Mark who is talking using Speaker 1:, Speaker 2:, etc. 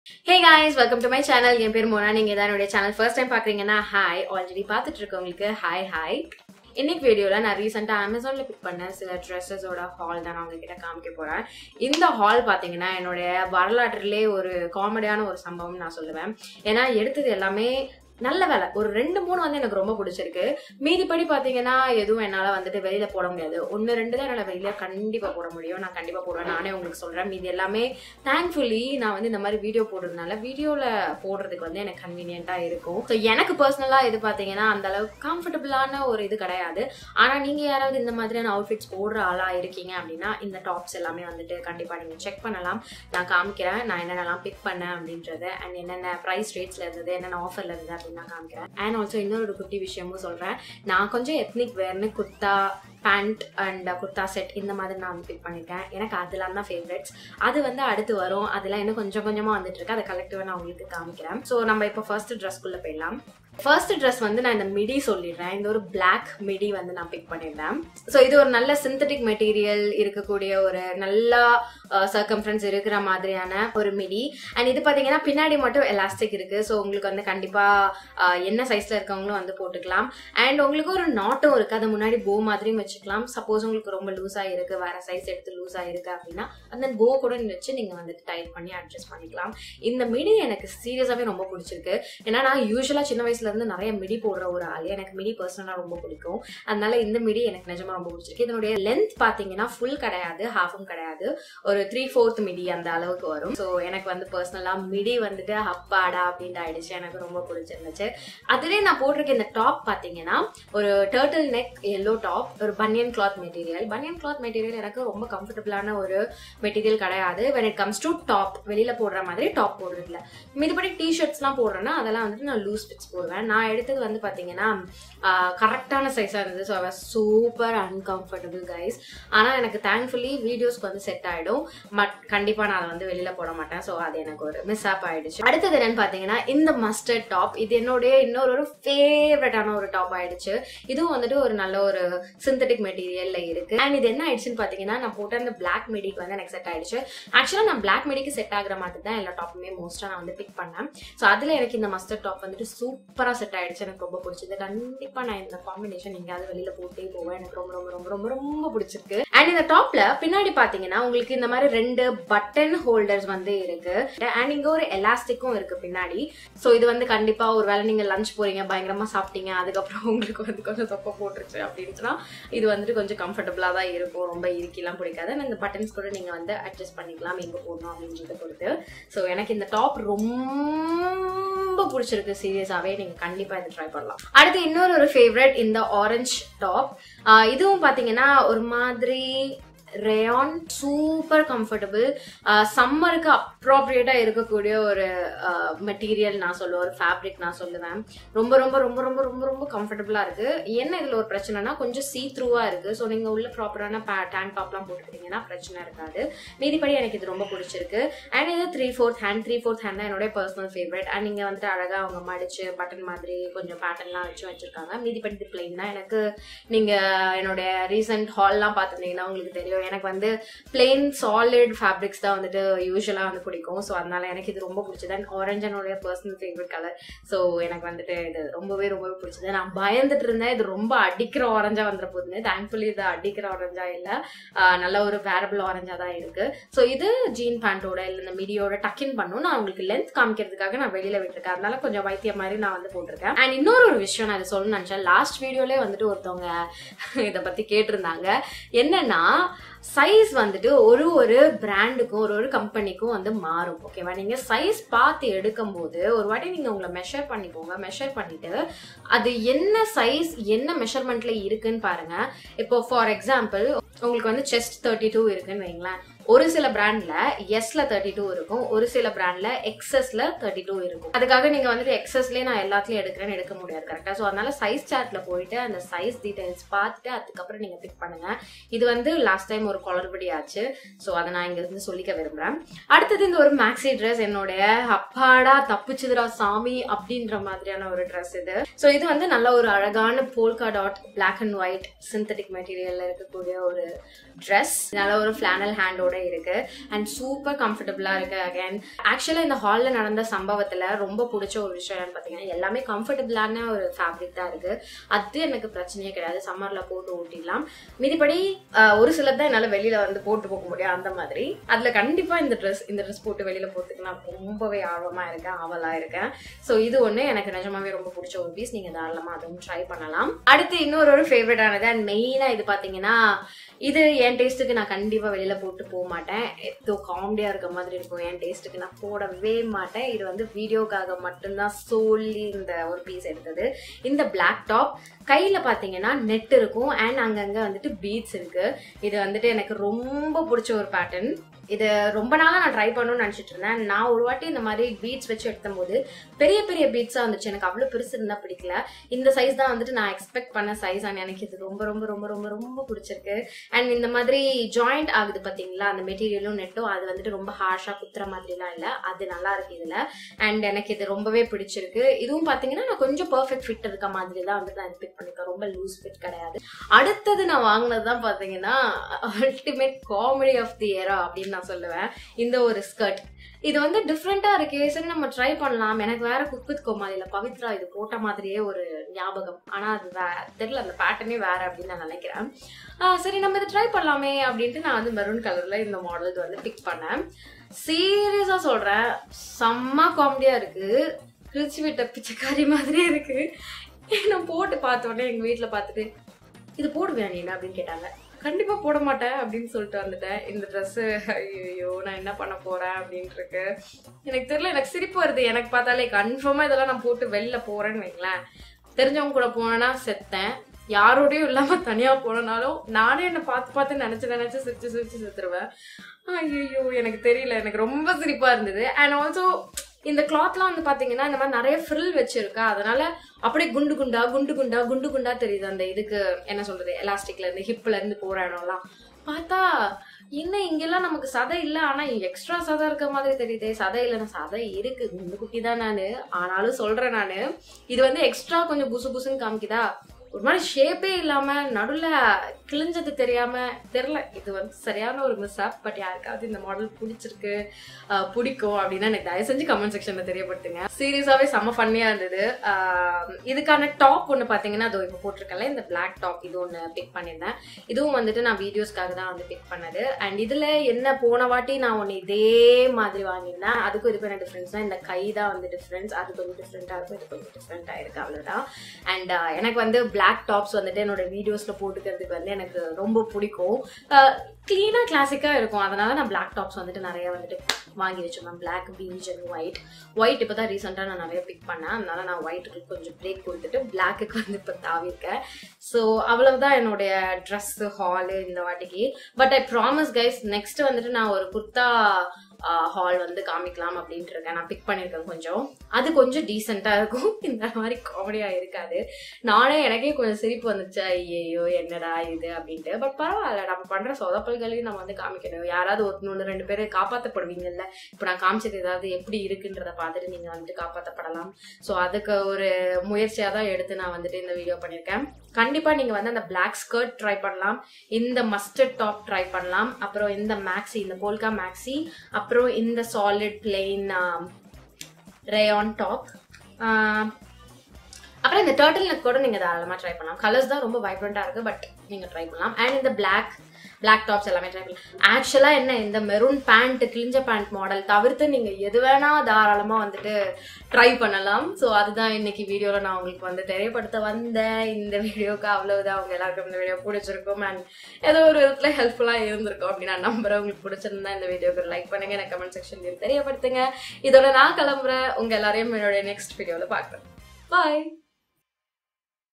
Speaker 1: hey guys welcome to my channel என் பேர் மோனா நீங்க தான் என்னுடைய சேனல் ஃபர்ஸ்ட் டைம் பாக்குறீங்கன்னா ஹாய் ஆல்ரெடி பார்த்துட்டு இருக்கவங்களுக்கு ஹாய் ஹாய் இன்னைக்கு வீடியோல நான் ரீசெண்டா அமேசான்ல பிக் பண்ண சில ட்ரெஸ்ஸஸோட ஹால் தான் நான் உங்ககிட்ட காமிக்க போறேன் இந்த ஹால் பாத்தீங்கன்னா என்னுடைய வரலாற்றிலே ஒரு காமெடியான ஒரு சம்பவம் நான் சொல்லுவேன் ஏன்னா எடுத்தது எல்லாமே நல்ல வேலை ஒரு ரெண்டு மூணு வந்து எனக்கு ரொம்ப பிடிச்சிருக்கு மீதிப்படி பாத்தீங்கன்னா எதுவும் என்னால வந்துட்டு வெளியில போட முடியாது ஒன்னு ரெண்டு தான் என்னால வெளியில கண்டிப்பா போட முடியும் நான் கண்டிப்பா போடுவேன் நானே உங்களுக்கு சொல்றேன் மீதி எல்லாமே தேங்க்ஃபுல்லி நான் வந்து இந்த மாதிரி வீடியோ போடுறதுனால வீடியோல போடுறதுக்கு வந்து எனக்கு கன்வீனியன்ட்டா இருக்கும் ஸோ எனக்கு பர்சனலா இது பாத்தீங்கன்னா அந்த அளவுக்கு கம்ஃபர்டபுளான ஒரு இது கிடையாது ஆனா நீங்க யாராவது இந்த மாதிரியான அவுட்ஃபிட்ஸ் போடுற ஆளா இருக்கீங்க அப்படின்னா இந்த டாப்ஸ் எல்லாமே வந்துட்டு கண்டிப்பா நீங்க செக் பண்ணலாம் நான் காமிக்கிறேன் நான் என்னென்னலாம் பிக் பண்ணேன் அப்படின்றது அண்ட் என்னென்ன ப்ரைஸ் ரேட்ஸ்ல இருந்தது என்னென்ன ஆஃபர்ல இருந்தது அப்படின்னு நான் காமிக்கிறேன் அண்ட் ஆல்சோ இன்னொரு குட்டி விஷயமும் சொல்றேன் நான் கொஞ்சம் எத்னிக் வேர்னு kurta pant and kurta set இந்த மாதிரி நான் பிக் பண்ணிருக்கேன் எனக்கு அதெல்லாம் தான் ஃபேவரட்ஸ் அது வந்து அடுத்து வரும் அதெல்லாம் இன்னும் கொஞ்சம் கொஞ்சமா வந்துட்டு இருக்கு அதை கலெக்டிவா நான் உங்களுக்கு காமிக்கிறேன் ஸோ நம்ம இப்போ ஃபர்ஸ்ட் ட்ரெஸ்க்குள்ள போயிடலாம் ஃபர்ஸ்ட் ட்ரெஸ் வந்து நான் இந்த மிடி சொல்லிடுறேன் இந்த ஒரு பிளாக் மிடி வந்து நான் பிக் பண்ணியிருந்தேன் ஸோ இது ஒரு நல்ல சிந்தட்டிக் மெட்டீரியல் இருக்கக்கூடிய ஒரு நல்லா சர்க்கம்ஃபரன்ஸ் இருக்கிற மாதிரியான ஒரு மிடி அண்ட் இது பார்த்தீங்கன்னா பின்னாடி மட்டும் எலாஸ்டிக் இருக்கு ஸோ உங்களுக்கு வந்து கண்டிப்பா அஹ், என்ன சைஸ்ல இருக்கவங்களும் வந்து போட்டுக்கலாம் அண்ட் உங்களுக்கு ஒரு நாட்டும் இருக்கு அது முன்னாடி போ மாதிரியும் வச்சுக்கலாம் சப்போஸ் உங்களுக்கு ரொம்ப லூஸா இருக்கு வேற சைஸ் எடுத்து லூஸா இருக்கு அப்படின்னா அந்த போ கூட வச்சு நீங்க வந்துட்டு டைட் பண்ணி அட்ஜஸ்ட் பண்ணிக்கலாம் இந்த மிடி எனக்கு சீரியஸாவே ரொம்ப பிடிச்சிருக்கு ஏன்னா நான் யூஸ்வலா சின்ன வயசுல இருந்து நிறைய மிடி போடுற ஒரு ஆள் எனக்கு மிடி பர்சனலா ரொம்ப பிடிக்கும் அதனால இந்த மிடி எனக்கு நிஜமா ரொம்ப பிடிச்சிருக்கு இதனுடைய லென்த் பாத்தீங்கன்னா ஃபுல் கிடையாது ஹாஃபும் கிடையாது ஒரு த்ரீ ஃபோர்த் மிடி அந்த அளவுக்கு வரும் ஸோ எனக்கு வந்து பர்சனலா மிடி வந்துட்டு அப்பாடா அப்படின்ட்டு ஆயிடுச்சு எனக்கு ரொம்ப பிடிச்சிருந்துச்சு அதுவே நான் போட்டிருக்க இந்த டாப் பாத்தீங்கன்னா ஒரு டேர்ட்டில் நெக் எல்லோ டாப் ஒரு baniyan cloth material baniyan cloth material எனக்கு ரொம்ப கம்ஃபர்டபுளான ஒரு மெட்டீரியல் கிடையாது when it comes to top வெளியில போடுற மாதிரி டாப் போடுறதுல மிதிப்படி டிஷர்ட்ஸ்லாம் போடுறேன்னா அதெல்லாம் வந்துட்டு நான் லூஸ் ஃபிட்ஸ் போடுவேன் நான் எடுத்தது வந்து பாத்தீங்கன்னா கரெக்டான சைஸா இருந்தது ஸோ அவ சூப்பர் அன்கம்ஃபர்டபுள் கைஸ் ஆனா எனக்கு தேங்க்ஃபுல்லி வீடியோஸ்க்கு வந்து செட் ஆயிடும் பட் கண்டிப்பா நான் அதை வந்து வெளியில போட மாட்டேன் ஸோ அது எனக்கு ஒரு மிஸ் ஆப் ஆயிடுச்சு அடுத்தது என்னன்னு பாத்தீங்கன்னா இந்த மஸ்டர்ட் டாப் இது என்னுடைய இன்னொரு ஒரு ஃபேவரட்டான ஒரு டாப் ஆயிடுச்சு இதுவும் வந்துட்டு ஒரு நல்ல ஒரு சிந்தட்டிக் மெட்டீரியல்ல இருக்கு அண்ட் இது என்ன ஆயிடுச்சுன்னு பாத்தீங்கன்னா நான் போட்ட அந்த பிளாக் மிடிக்கு வந்து எனக்கு செட் ஆயிடுச்சு ஆக்சுவலா நான் பிளாக் மிடிக்கு செட் ஆகுற மாதிரி தான் எல்லா டாப்புமே மோஸ்டா நான் வந்து பிக் பண்ணேன் ஸோ அதுல எனக்கு இந்த மஸ்டர்ட் டாப் வந்துட்டு சூப்பரா செட் ஆயிடுச்சு எனக்கு ரொம்ப பிடிச்சது கண்டிப்பா நான் இந்த காம்பினேஷன் எங்கேயாவது வெளியில போட்டே போவேன் எனக்கு ரொம்ப ரொம்ப ரொம்ப ரொம்ப ரொம்ப பிடிச்சிருக்கு அண்ட் இந்த டாப்ல பின்னாடி பாத்தீங்கன்னா உங்களுக்கு இந்த மாதிரி ரெண்டு பட்டன் ஹோல்டர்ஸ் வந்து இருக்கு அண்ட் இங்க ஒரு எலாஸ்டிக்கும் இருக்கு பின்னாடி ஸோ இது வந்து கண்டிப்பா ஒரு வேளை நீங்க லஞ்ச் போறீங்க பயங்கரமா சாப்பிட்டீங்க அதுக்கப்புறம் உங்களுக்கு வந்து கொஞ்சம் தொப்பை போட்டுருச்சு அப்படின்ட்டுனா இது வந்துட்டு கொஞ்சம் கம்ஃபர்டபுளா தான் இருக்கும் ரொம்ப இறுக்கிலாம் பிடிக்காது and இந்த பட்டன்ஸ் கூட நீங்க வந்து அட்ஜஸ்ட் பண்ணிக்கலாம் எங்க போடணும் அப்படின்றத பொறுத்து ஸோ எனக்கு இந்த டாப் ரொம்ப பிடிச்சிருக்கு சீரியஸாவே நீங்க கண்டிப்பா இது ட்ரை பண்ணலாம் அடுத்து இன்னொரு ஒரு ஃபேவரட் இந்த ஆரஞ்சு டாப் இதுவும் பாத்தீங்கன்னா ஒரு மாதிரி ரேயான் சூப்பர் கம்ஃபர்டபுள் சம்மருக்கு அப்ராப்ரியேட்டா இருக்கக்கூடிய ஒரு மெட்டீரியல் நான் சொல்லுவேன் ஒரு ஃபேப்ரிக் நான் சொல்லுவேன் ரொம்ப ரொம்ப ரொம்ப ரொம்ப ரொம்ப ரொம்ப கம்ஃபர்டபுளா இருக்கு என்ன இதுல ஒரு பிரச்சனைனா கொஞ்சம் சீ த்ரூவா இருக்கு ஸோ நீங்க உள்ள ப்ராப்பரான டேங்க் டாப்லாம் போட்டுக்கிட்டீங்கன்னா பிரச்சனை இருக்காது மீதிப்படி எனக்கு இது ரொம்ப பிடிச்சிருக்கு அண்ட் இது three fourth hand three fourth hand தான் என்னோட பர்சனல் ஃபேவரட் அண்ட் நீங்க வந்துட்டு அழகா அவங்க மடிச்சு பட்டன் மாதிரி கொஞ்சம் பேட்டர்ன்லாம் வச்சு வச்சிருக்காங்க மீதிப்படி இது பிளைன் தான் எனக்கு நீங்க என்னுடைய ரீசெண்ட் ஹால்லாம் பார்த்துருந்தீங்கன்னா உங்களுக்கு தெரியும் எனக்கு வந்து பிளெயின் சாலிட் ஃபேப்ரிக்ஸ் தான் வந்துட்டு யூஸ்வலாக வந்து பிடிக்கும் ஸோ அதனால எனக்கு இது ரொம்ப பிடிச்சது அண்ட் ஆரஞ்ச் என்னுடைய பர்சனல் ஃபேவரட் கலர் ஸோ எனக்கு வந்துட்டு இது ரொம்பவே ரொம்பவே பிடிச்சது நான் பயந்துட்டு இருந்தேன் இது ரொம்ப அடிக்கிற ஆரஞ்சா வந்துட போகுதுன்னு தேங்க்ஃபுல்லி இது அடிக்கிற ஆரஞ்சா இல்லை நல்ல ஒரு வேரபிள் ஆரஞ்சா தான் இருக்கு ஸோ இது ஜீன் பேண்டோட இல்லை இந்த மிடியோட டக்கின் பண்ணும் நான் உங்களுக்கு லென்த் காமிக்கிறதுக்காக நான் வெளியில விட்டுருக்கேன் அதனால கொஞ்சம் வைத்தியம் மாதிரி நான் வந்து போட்டிருக்கேன் அண்ட் இன்னொரு ஒரு விஷயம் நான் இதை சொல்லணும்னு நினைச்சேன் லாஸ்ட் வீடியோலே வந்துட்டு ஒருத்தவங்க இதை பத்தி கேட்டிருந்தாங்க என்னன்னா சைஸ் வந்துட்டு ஒரு ஒரு பிராண்டுக்கும் ஒரு ஒரு கம்பெனிக்கும் வந்து மாறும் ஓகேவா நீங்க சைஸ் பார்த்து எடுக்கும் போது ஒரு வாட்டி நீங்க உங்களை மெஷர் பண்ணிக்கோங்க மெஷர் பண்ணிட்டு அது என்ன சைஸ் என்ன மெஷர்மெண்ட்ல இருக்குன்னு பாருங்க இப்போ ஃபார் எக்ஸாம்பிள் உங்களுக்கு வந்து செஸ்ட் தேர்ட்டி டூ இருக்குன்னு வைங்களேன் ஒரு சில பிராண்ட்ல எஸ்ல தேர்ட்டி டூ இருக்கும் ஒரு சில பிராண்ட்ல எக்ஸஸ்ல தேர்ட்டி டூ இருக்கும் அதுக்காக நீங்க வந்துட்டு எக்ஸஸ்லயே நான் எல்லாத்துலயும் எடுக்கிறேன்னு எடுக்க முடியாது கரெக்டா ஸோ அதனால சைஸ் சார்ட்ல போயிட்டு அந்த சைஸ் டீடைல்ஸ் பார்த்துட்டு அதுக்கப்புறம் நீங்க பிக் பண்ணுங்க இது வந்து லாஸ்ட் டைம் ஒரு குளறுபடி ஆச்சு ஸோ அதை நான் இங்க இருந்து சொல்லிக்க விரும்புறேன் அடுத்தது இந்த ஒரு மேக்ஸி ட்ரெஸ் என்னுடைய அப்பாடா தப்பிச்சுதுரா சாமி அப்படின்ற மாதிரியான ஒரு ட்ரெஸ் இது ஸோ இது வந்து நல்ல ஒரு அழகான polka dot black and white synthetic மெட்டீரியல்ல இருக்கக்கூடிய ஒரு ட்ரெஸ் நல்ல ஒரு ஃபிளானல் ஹேண்டோட இருக்கு அண்ட் சூப்பர் கம்ஃபர்டபுளா இருக்கு அகைன் ஆக்சுவலா இந்த ஹால்ல நடந்த சம்பவத்துல ரொம்ப பிடிச்ச ஒரு விஷயம் என்னன்னு பாத்தீங்கன்னா எல்லாமே கம்ஃபர்டபுளான ஒரு ஃபேப்ரிக் தான் இருக்கு அது எனக்கு பிரச்சனையே கிடையாது சம்மர்ல போட்டு ஓட்டிடலாம் மிதிப்படி ஆஹ், ஒரு சிலர் தான் என்னால வெளியில வந்து போட்டு போக முடியும் அந்த மாதிரி அதுல கண்டிப்பா இந்த ட்ரெஸ் இந்த ட்ரெஸ் போட்டு வெளியில போறதுக்கு நான் ரொம்பவே ஆர்வமா இருக்கேன் ஆவலா இருக்கேன் ஸோ இது ஒண்ணு எனக்கு நிஜமாவே ரொம்ப பிடிச்ச ஒரு பீஸ் நீங்க தாராளமா அதுவும் ட்ரை பண்ணலாம் அடுத்து இன்னொரு ஒரு ஃபேவரட் ஆனது அண்ட் மெயினா இது பாத்தீங்கன்னா இது என் டேஸ்ட்டுக்கு நான் கண்டிப்பா வெளியில போட்டு போக மாட்டேன் ஏதோ காமெடியா இருக்க மாதிரி இருக்கும் என் டேஸ்ட்டுக்கு நான் போடவே மாட்டேன் இது வந்து வீடியோக்காக மட்டும்தான் சொல்லி இந்த ஒரு பீஸ் எடுத்தது இந்த பிளாக் டாப் கையில பாத்தீங்கன்னா நெட் இருக்கும் அண்ட் அங்கங்க வந்துட்டு பீட்ஸ் இருக்கு இது வந்துட்டு எனக்கு ரொம்ப பிடிச்ச ஒரு பேட்டர்ன் இது ரொம்ப நாளா நான் ட்ரை பண்ணணும்னு நினைச்சிட்டு இருந்தேன் நான் ஒரு வாட்டி இந்த மாதிரி பீட்ஸ் வச்சு எடுத்தும் போது பெரிய பெரிய பீட்ஸா வந்துச்சு எனக்கு அவ்வளவு பெருசு இருந்தா பிடிக்கல இந்த சைஸ் தான் வந்துட்டு நான் எக்ஸ்பெக்ட் பண்ண சைஸ் அண்ட் எனக்கு இது ரொம்ப ரொம்ப ரொம்ப ரொம்ப ரொம்ப பிடிச்சிருக்கு அண்ட் இந்த மாதிரி ஜாயிண்ட் ஆகுது பாத்தீங்களா அந்த மெட்டீரியலும் நெட்டும் அது வந்துட்டு ரொம்ப ஹார்ஷா குத்துற மாதிரிலாம் இல்ல அது நல்லா இருக்கு இதுல அண்ட் எனக்கு இது ரொம்பவே பிடிச்சிருக்கு இதுவும் பாத்தீங்கன்னா நான் கொஞ்சம் பெர்ஃபெக்ட் ஃபிட் இருக்க மாதிரி தான் வந்துட்டு நான் பிக் பண்ணிருக்கேன் ரொம்ப லூஸ் ஃபிட் கிடையாது அடுத்தது நான் வாங்கினது தான் பாத்தீங்கன்னா ultimate comedy of the era அப்படின்னு நான் சொல்லுவேன் இந்த ஒரு ஸ்கர்ட் இது வந்து டிஃப்ரெண்டா இருக்கே சரி நம்ம ட்ரை பண்ணலாம் எனக்கு வேற குக் வித் கோமாளியில பவித்ரா இது போட்ட மாதிரியே ஒரு ஞாபகம் ஆனா அது வே தெரியல அந்த பேட்டர்னே வேற அப்படின்னு நான் நினைக்கிறேன் ஆஹ் சரி நம்ம இதை ட்ரை பண்ணலாமே அப்படின்ட்டு நான் வந்து மெரூன் கலர்ல இந்த மாடலுக்கு வந்து பிக் பண்ணேன் சீரியஸா சொல்றேன் செம்ம காமெடியா இருக்கு கிழிச்சு விட்ட பிச்சைக்காரி மாதிரியே இருக்கு நான் போட்டு பார்த்த உடனே எங்க வீட்டுல பார்த்துட்டு இது போடுவியா நீ அப்படின்னு கேட்டாங்க கண்டிப்பா போட மாட்டேன் அப்படின்னு சொல்லிட்டு வந்துட்டேன் இந்த Dress ஐயோ நான் என்ன பண்ண போறேன் அப்படின்ட்டு இருக்கு எனக்கு தெரியல எனக்கு சிரிப்பு வருது எனக்கு பார்த்தாலே கன்ஃபார்மா இதெல்லாம் நான் போட்டு வெளில போறேன்னு வைங்களேன் தெரிஞ்சவங்க கூட போனேன்னா செத்தேன் யாரோடயும் இல்லாம தனியா போனனாலும் நானே என்ன பார்த்து பார்த்து நினைச்சு நினைச்சு சிரிச்சு சிரிச்சு செத்துருவேன் ஐயோ எனக்கு தெரியல எனக்கு ரொம்ப சிரிப்பா இருந்தது அண்ட் ஆல்சோ இந்த கிளாத்லாம் வந்து பாத்தீங்கன்னா இந்த மாதிரி நிறைய ஃப்ரில் வச்சிருக்கா அதனால அப்படியே குண்டு குண்டா குண்டு குண்டா குண்டு குண்டா தெரியுது அந்த இதுக்கு என்ன சொல்றது எலாஸ்டிக்ல இருந்து ஹிப்ல இருந்து போற இடம்லாம் பார்த்தா என்ன இங்கெல்லாம் நமக்கு சதை இல்ல ஆனா எக்ஸ்ட்ரா சதை இருக்க மாதிரி தெரியுதே சதை இல்லைன்னா சதை இருக்கு குண்டு குட்டி தான் நானு ஆனாலும் சொல்றேன் நானு இது வந்து எக்ஸ்ட்ரா கொஞ்சம் புசு புசுன்னு காமிக்குதா ஒரு மாதிரி ஷேப்பே இல்லாம நடுவுல கிழிஞ்சது தெரியாம தெரியல இது வந்து சரியான ஒரு மிஸ் ஆப் பட் யாருக்காவது இந்த மாடல் பிடிச்சிருக்கு ஆஹ் பிடிக்கும் அப்படின்னா எனக்கு தயவு செஞ்சு கமெண்ட் செக்ஷன்ல தெரியப்படுத்துங்க சீரியஸாவே செம்ம ஃபன்னியா இருந்தது ஆஹ் இதுக்கான டாப் ஒன்று பாத்தீங்கன்னா அது இப்போ போட்டிருக்கல இந்த Black டாப் இது ஒன்று பிக் பண்ணியிருந்தேன் இதுவும் வந்துட்டு நான் வீடியோஸ்க்காக தான் வந்து பிக் பண்ணது அண்ட் இதுல என்ன போன வாட்டி நான் ஒன்று இதே மாதிரி வாங்கியிருந்தேன் அதுக்கும் இதுக்கும் என்ன டிஃப்ரென்ஸ்னா இந்த கை தான் வந்து டிஃப்ரென்ஸ் அது கொஞ்சம் டிஃப்ரெண்டா இருக்கும் இது கொஞ்சம் டிஃப்ரெண்டா இருக்கு அவ்வளவுதான் அண்ட் எனக்கு வந்து Black டாப்ஸ் வந்துட்டு என்னோட வீடியோஸ்ல போட்டுக்கிறதுக்கு வந்து எனக்கு ரொம்ப பிடிக்கும் கிளீனா கிளாசிக்கா இருக்கும் அதனால நான் Black டாப்ஸ் வந்துட்டு நிறைய வந்துட்டு வாங்கி வச்சிருப்பேன் Black peach and white white இப்போ தான் ரீசெண்டாக நான் நிறைய பிக் பண்ணேன் அதனால நான் ஒயிட்டுக்கு கொஞ்சம் பிரேக் கொடுத்துட்டு பிளாக்குக்கு வந்து இப்போ தாவிருக்கேன் ஸோ அவ்வளவுதான் என்னுடைய ட்ரெஸ் ஹாலு இந்த வாட்டிக்கு but I promise guys next வந்துட்டு நான் ஒரு குர்த்தா ஹால் வந்து காமிக்கலாம் அப்படின்ட்டு இருக்கேன் நான் பிக் பண்ணியிருக்கேன் கொஞ்சம் அது கொஞ்சம் டீசெண்டாக இருக்கும் இந்த மாதிரி காமெடியாக இருக்காது நானே எனக்கே கொஞ்சம் சிரிப்பு வந்துச்சு ஐயோ என்னடா இது அப்படின்ட்டு பட் பரவாயில்ல நம்ம பண்ற சொதப்பல்களையும் நம்ம வந்து காமிக்கணும் யாராவது ஒரு ஒன்று ரெண்டு பேர் காப்பாற்றப்படுவீங்கல்ல இப்போ நான் காமிச்சது ஏதாவது எப்படி இருக்குன்றத பார்த்துட்டு நீங்க வந்துட்டு காப்பாற்றப்படலாம் ஸோ அதுக்கு ஒரு முயற்சியாக தான் எடுத்து நான் வந்துட்டு இந்த வீடியோ பண்ணியிருக்கேன் கண்டிப்பா நீங்க வந்து அந்த Black ஸ்கர்ட் ட்ரை பண்ணலாம் இந்த மஸ்டர்ட் டாப் ட்ரை பண்ணலாம் அப்புறம் இந்த மேக்ஸி இந்த போல்கா மேக்ஸி அப்புறம் இந்த சாலிட் பிளெயின் ரேயான் டாப் அப்புறம் இந்த டர்ட்டில் நெக் கூட நீங்க தாராளமா ட்ரை பண்ணலாம் கலர்ஸ் தான் ரொம்ப வைப்ரண்டா இருக்கு பட் நீங்க ட்ரை பண்ணலாம் அண்ட் இந்த Black Black டாப்ஸ் எல்லாமே ட்ரை பண்ணலாம் ஆக்சுவலா என்ன இந்த மெரூன் பேண்ட் கிழிஞ்ச பேண்ட் மாடல் தவிர்த்து நீங்க எது வேணா தாராளமா வந்துட்டு ட்ரை பண்ணலாம் ஸோ அதுதான் இன்னைக்கு வீடியோல நான் உங்களுக்கு வந்து தெரியப்படுத்த வந்தேன் இந்த வீடியோக்கு அவ்வளவுதான் அவங்க எல்லாருக்கும் இந்த வீடியோ பிடிச்சிருக்கும் அண்ட் ஏதோ ஒரு விதத்துல ஹெல்ப்ஃபுல்லா இருந்திருக்கும் அப்படின்னு நான் நம்புறேன் உங்களுக்கு பிடிச்சிருந்தா இந்த வீடியோக்கு லைக் பண்ணுங்க எனக்கு கமெண்ட் செக்ஷன்லயும் தெரியப்படுத்துங்க இதோட நான் கிளம்புறேன் உங்க எல்லாரையும் என்னோட நெக்ஸ்ட் வீடியோல பார்க்குறேன் பாய்